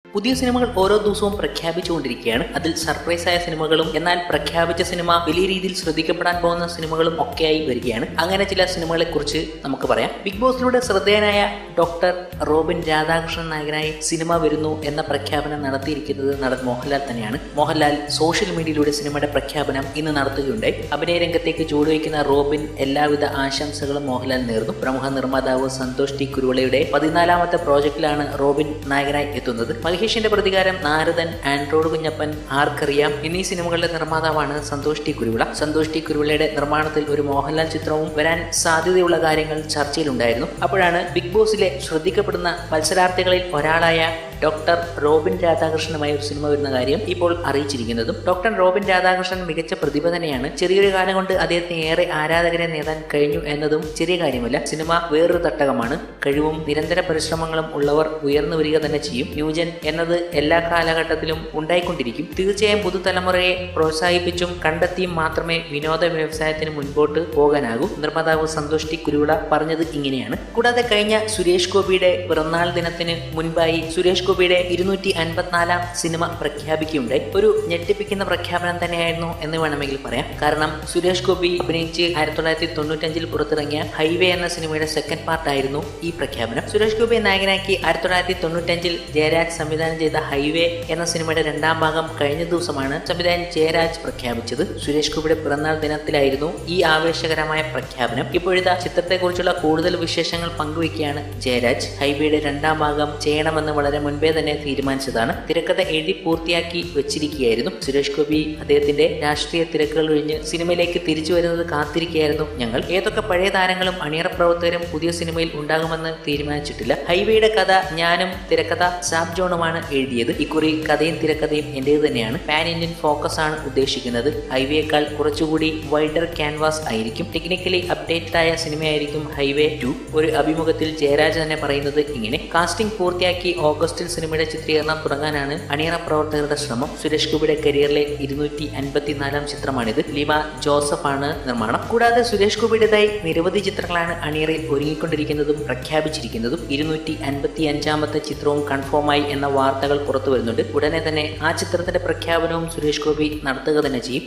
പുതിയ സിനിമകൾ ഓരോ ദിവസവും പ്രഖ്യാപിച്ചുകൊണ്ടിരിക്കുകയാണ് അതിൽ സർപ്രൈസ് ആയ സിനിമകളും എന്നാൽ പ്രഖ്യാപിച്ച സിനിമ വലിയ രീതിയിൽ ശ്രദ്ധിക്കപ്പെടാൻ പോകുന്ന സിനിമകളും ഒക്കെയായി വരികയാണ് അങ്ങനെ ചില സിനിമകളെ കുറിച്ച് നമുക്ക് പറയാം ബിഗ് ബോസിലൂടെ ശ്രദ്ധേയനായ ഡോക്ടർ റോബിൻ രാധാകൃഷ്ണൻ നായകനായി സിനിമ വരുന്നു എന്ന പ്രഖ്യാപനം നടത്തിയിരിക്കുന്നത് നടൻ മോഹൻലാൽ തന്നെയാണ് മോഹൻലാൽ സോഷ്യൽ മീഡിയയിലൂടെ സിനിമയുടെ പ്രഖ്യാപനം ഇന്ന് നടത്തുകയുണ്ടായി അഭിനയ രംഗത്തേക്ക് ചുവടുവയ്ക്കുന്ന റോബിൻ എല്ലാവിധ ആശംസകളും മോഹൻലാൽ നേർന്നു പ്രമുഖ നിർമ്മാതാവ് സന്തോഷ് ടി കുരുവളയുടെ പതിനാലാമത്തെ പ്രോജക്റ്റിലാണ് റോബിൻ നായകനായി എത്തുന്നത് മഹേഷിന്റെ പ്രതികാരം നാരദൻ ആൻഡ്രോഡ് കുഞ്ഞപ്പൻ ആർക്കറിയാം എന്നീ സിനിമകളുടെ നിർമ്മാതാവാണ് സന്തോഷ് ടി കുരുവിള സന്തോഷ് ടി കുരുവിളയുടെ നിർമ്മാണത്തിൽ ഒരു മോഹൻലാൽ ചിത്രവും വരാൻ സാധ്യതയുള്ള കാര്യങ്ങൾ ചർച്ചയിലുണ്ടായിരുന്നു അപ്പോഴാണ് ബിഗ് ബോസിലെ ശ്രദ്ധിക്കപ്പെടുന്ന മത്സരാർത്ഥികളിൽ ഒരാളായ ഡോക്ടർ റോബിൻ രാധാകൃഷ്ണനുമായി ഒരു സിനിമ വരുന്ന കാര്യം ഇപ്പോൾ അറിയിച്ചിരിക്കുന്നതും ഡോക്ടർ റോബിൻ രാധാകൃഷ്ണൻ മികച്ച പ്രതിഭ തന്നെയാണ് ചെറിയൊരു കാലം കൊണ്ട് അദ്ദേഹത്തിന് ഏറെ ആരാധകരെ നേടാൻ കഴിഞ്ഞു എന്നതും ചെറിയ കാര്യമല്ല സിനിമ വേറൊരു തട്ടകമാണ് കഴിവും നിരന്തര പരിശ്രമങ്ങളും ഉള്ളവർ ഉയർന്നു വരിക തന്നെ ചെയ്യും ന്യൂജൻ എന്നത് എല്ലാ കാലഘട്ടത്തിലും ഉണ്ടായിക്കൊണ്ടിരിക്കും തീർച്ചയായും പുതുതലമുറയെ പ്രോത്സാഹിപ്പിച്ചും കണ്ടെത്തിയും മാത്രമേ വിനോദ വ്യവസായത്തിന് മുൻപോട്ട് പോകാനാകൂ നിർമ്മാതാവ് സന്തോഷ് ടി കുരുവിള പറഞ്ഞത് ഇങ്ങനെയാണ് കൂടാതെ കഴിഞ്ഞ സുരേഷ് ഗോപിയുടെ പിറന്നാൾ ദിനത്തിന് മുൻപായി സുരേഷ് ഗോപിയുടെ ഇരുന്നൂറ്റി അൻപത്തിനാലാം സിനിമ പ്രഖ്യാപിക്കുകയുണ്ടായി ഒരു ഞെട്ടിപ്പിക്കുന്ന പ്രഖ്യാപനം തന്നെയായിരുന്നു എന്ന് വേണമെങ്കിൽ പറയാം കാരണം സുരേഷ് ഗോപി അഭിനയിച്ച് ആയിരത്തി തൊള്ളായിരത്തി തൊണ്ണൂറ്റഞ്ചിൽ പുറത്തിറങ്ങിയ ഹൈവേ എന്ന സിനിമയുടെ സെക്കൻഡ് പാർട്ടായിരുന്നു ഈ പ്രഖ്യാപനം സുരേഷ് ഗോപിയെ നായകനാക്കി ആയിരത്തി തൊള്ളായിരത്തി തൊണ്ണൂറ്റഞ്ചിൽ ജയരാജ് സംവിധാനം ചെയ്ത ഹൈവേ എന്ന സിനിമയുടെ രണ്ടാം ഭാഗം കഴിഞ്ഞ ദിവസമാണ് സംവിധായകൻ ജയരാജ് പ്രഖ്യാപിച്ചത് സുരേഷ് ഗോപിയുടെ പിറന്നാൾ ദിനത്തിലായിരുന്നു ഈ ആവേശകരമായ പ്രഖ്യാപനം ഇപ്പോഴത്തെ ചിത്രത്തെക്കുറിച്ചുള്ള കൂടുതൽ വിശേഷങ്ങൾ പങ്കുവയ്ക്കുകയാണ് ജയരാജ് ഹൈവേയുടെ രണ്ടാം ഭാഗം ചെയ്യണമെന്ന് വളരെ മുൻപേ തന്നെ തീരുമാനിച്ചതാണ് തിരക്കഥ എഴുതി പൂർത്തിയാക്കി വെച്ചിരിക്കുകയായിരുന്നു സുരേഷ് ഗോപി അദ്ദേഹത്തിന്റെ രാഷ്ട്രീയ തിരക്കുകൾ കഴിഞ്ഞ് സിനിമയിലേക്ക് തിരിച്ചു വരുന്നത് കാത്തിരിക്കുകയായിരുന്നു ഞങ്ങൾ ഏതൊക്കെ പഴയ താരങ്ങളും അണിയറ പ്രവർത്തകരും പുതിയ സിനിമയിൽ ഉണ്ടാകുമെന്ന് തീരുമാനിച്ചിട്ടില്ല ഹൈവേയുടെ കഥ ഞാനും തിരക്കഥ സാബ് ജോണുമാണ് എഴുതിയത് ഇക്കുറി കഥയും തിരക്കഥയും എന്റേത് തന്നെയാണ് പാൻ ഇന്ത്യൻ ഫോക്കസ് ആണ് ഉദ്ദേശിക്കുന്നത് ഹൈവേയേക്കാൾ കുറച്ചുകൂടി വൈഡർ ക്യാൻവാസ് ആയിരിക്കും ടെക്നിക്കലി അപ്ഡേറ്റഡ് ആയ സിനിമയായിരിക്കും ഹൈവേ ടു ഒരു അഭിമുഖത്തിൽ ജയരാജ് തന്നെ പറയുന്നത് ഇങ്ങനെ കാസ്റ്റിംഗ് പൂർത്തിയാക്കി ഓഗസ്റ്റിൽ സിനിമയുടെ ചിത്രീകരണം തുടങ്ങാനാണ് അണിയറ പ്രവർത്തകരുടെ ശ്രമം സുരേഷ് ഗോപിയുടെ കരിയറിലെ ഇരുന്നൂറ്റി അൻപത്തിനാലാം ചിത്രമാണിത് ലിമ ജോസഫ് ആണ് നിർമ്മാണം കൂടാതെ സുരേഷ് ഗോപിയുടേതായി നിരവധി ചിത്രങ്ങളാണ് അണിയറയിൽ ഒരുങ്ങിക്കൊണ്ടിരിക്കുന്നതും പ്രഖ്യാപിച്ചിരിക്കുന്നതും ഇരുന്നൂറ്റി അൻപത്തി അഞ്ചാമത്തെ ചിത്രവും കൺഫേമായി എന്ന വാർത്തകൾ പുറത്തു വരുന്നുണ്ട് ഉടനെ തന്നെ ആ ചിത്രത്തിന്റെ പ്രഖ്യാപനവും സുരേഷ് ഗോപി നടത്തുക തന്നെ ചെയ്യും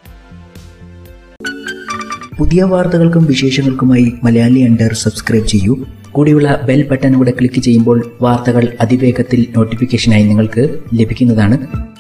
പുതിയ വാർത്തകൾക്കും വിശേഷങ്ങൾക്കുമായി മലയാളി അണ്ടർ സബ്സ്ക്രൈബ് ചെയ്യൂ കൂടിയുള്ള ബെൽ ബട്ടൺ കൂടെ ക്ലിക്ക് ചെയ്യുമ്പോൾ വാർത്തകൾ അതിവേഗത്തിൽ നോട്ടിഫിക്കേഷനായി നിങ്ങൾക്ക് ലഭിക്കുന്നതാണ്